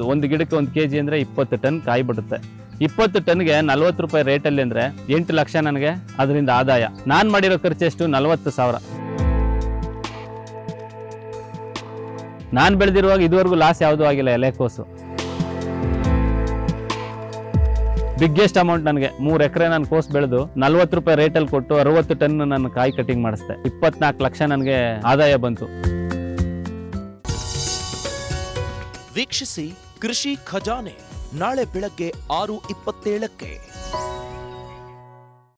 ಒಂದು ಗಿಡಕ್ಕೆ ಒಂದು ಕೆ ಜಿ ಅಂದರೆ ಇಪ್ಪತ್ತು ಟನ್ ಕಾಯಿ ಬಿಡುತ್ತೆ ಇಪ್ಪತ್ತು ಟನ್ಗೆ ನಲ್ವತ್ತು ರೂಪಾಯಿ ರೇಟಲ್ಲಿ ಅಂದರೆ ಎಂಟು ಲಕ್ಷ ನನಗೆ ಅದರಿಂದ ಆದಾಯ ನಾನು ಮಾಡಿರೋ ಖರ್ಚು ಎಷ್ಟು ನಲ್ವತ್ತು ಸಾವಿರ ನಾನು ಬೆಳೆದಿರುವಾಗ ಇದುವರೆಗೂ ಲಾಸ್ ಯಾವುದೂ ಆಗಿಲ್ಲ ಎಲೆಕೋಸು ಬಿಗ್ಗೆಸ್ಟ್ ಅಮೌಂಟ್ ನನಗೆ ಮೂರು ಎಕರೆ ನಾನು ಕೋಸ್ ಬೆಳೆದು ನಲ್ವತ್ತು ರೂಪಾಯಿ ರೇಟಲ್ಲಿ ಕೊಟ್ಟು ಅರವತ್ತು ಟನ್ ನಾನು ಕಾಯಿ ಕಟಿಂಗ್ ಮಾಡಿಸ್ದೆ ಇಪ್ಪತ್ನಾಲ್ಕು ಲಕ್ಷ ನನಗೆ ಆದಾಯ ಬಂತು ವೀಕ್ಷಿಸಿ ಕೃಷಿ ಖಜಾನೆ ನಾಳೆ ಬೆಳಗ್ಗೆ ಆರು ಇಪ್ಪತ್ತೇಳಕ್ಕೆ